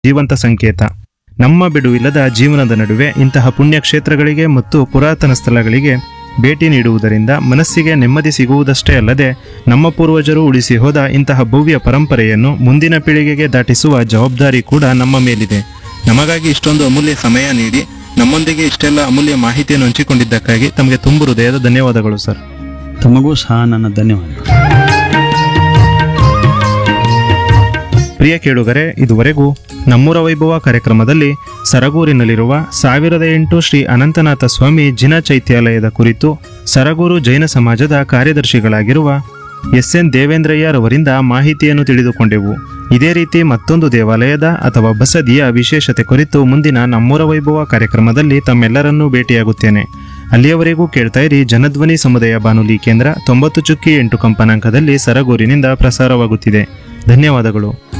ಜೀವಂತ ಸಂಕೇತ ನಮ್ಮ ಬಿಡುವಿಲ್ಲದ ಜೀವನದ ನಡುವೆ ಇಂತಹ ಪುಣ್ಯಕ್ಷೇತ್ರಗಳಿಗೆ ಮತ್ತು ಪುರಾತನ ಸ್ಥಳಗಳಿಗೆ ಭೇಟಿ ನೀಡುವುದರಿಂದ ಮನಸ್ಸಿಗೆ ನೆಮ್ಮದಿ ಸಿಗುವುದಷ್ಟೇ ಅಲ್ಲದೆ ನಮ್ಮ ಪೂರ್ವಜರು ಉಳಿಸಿ ಹೋದ ಇಂತಹ ಭವ್ಯ ಪರಂಪರೆಯನ್ನು ಮುಂದಿನ ಪೀಳಿಗೆಗೆ ದಾಟಿಸುವ ಜವಾಬ್ದಾರಿ ಕೂಡ ನಮ್ಮ ಮೇಲಿದೆ ನಮಗಾಗಿ ಇಷ್ಟೊಂದು ಅಮೂಲ್ಯ ಸಮಯ ನೀಡಿ ನಮ್ಮೊಂದಿಗೆ ಇಷ್ಟೆಲ್ಲ ಅಮೂಲ್ಯ ಮಾಹಿತಿಯನ್ನು ಹಂಚಿಕೊಂಡಿದ್ದಕ್ಕಾಗಿ ತಮಗೆ ತುಂಬು ಹೃದಯದ ಧನ್ಯವಾದಗಳು ಸರ್ ತಮಗೂ ಸಹ ನನ್ನ ಧನ್ಯವಾದಗಳು ಪ್ರಿಯ ಕೇಳುಗರೆ ಇದುವರೆಗೂ ನಮ್ಮೂರ ವೈಭವ ಕಾರ್ಯಕ್ರಮದಲ್ಲಿ ಸರಗೂರಿನಲ್ಲಿರುವ ಸಾವಿರದ ಎಂಟು ಶ್ರೀ ಅನಂತನಾಥ ಸ್ವಾಮಿ ಜಿನ ಚೈತ್ಯಾಲಯದ ಕುರಿತು ಸರಗೂರು ಜೈನ ಸಮಾಜದ ಕಾರ್ಯದರ್ಶಿಗಳಾಗಿರುವ ಎಸ್ ಎನ್ ದೇವೇಂದ್ರಯ್ಯರವರಿಂದ ಮಾಹಿತಿಯನ್ನು ತಿಳಿದುಕೊಂಡೆವು ಇದೇ ರೀತಿ ಮತ್ತೊಂದು ದೇವಾಲಯದ ಅಥವಾ ಬಸದಿಯ ವಿಶೇಷತೆ ಕುರಿತು ಮುಂದಿನ ನಮ್ಮೂರ ವೈಭವ ಕಾರ್ಯಕ್ರಮದಲ್ಲಿ ತಮ್ಮೆಲ್ಲರನ್ನೂ ಭೇಟಿಯಾಗುತ್ತೇನೆ ಅಲ್ಲಿಯವರೆಗೂ ಕೇಳ್ತಾ ಇರಿ ಜನಧ್ವನಿ ಸಮುದಾಯ ಬಾನುಲಿ ಕೇಂದ್ರ ತೊಂಬತ್ತು ಚುಕ್ಕಿ ಎಂಟು ಕಂಪನಾಂಕದಲ್ಲಿ ಸರಗೂರಿನಿಂದ ಪ್ರಸಾರವಾಗುತ್ತಿದೆ ಧನ್ಯವಾದಗಳು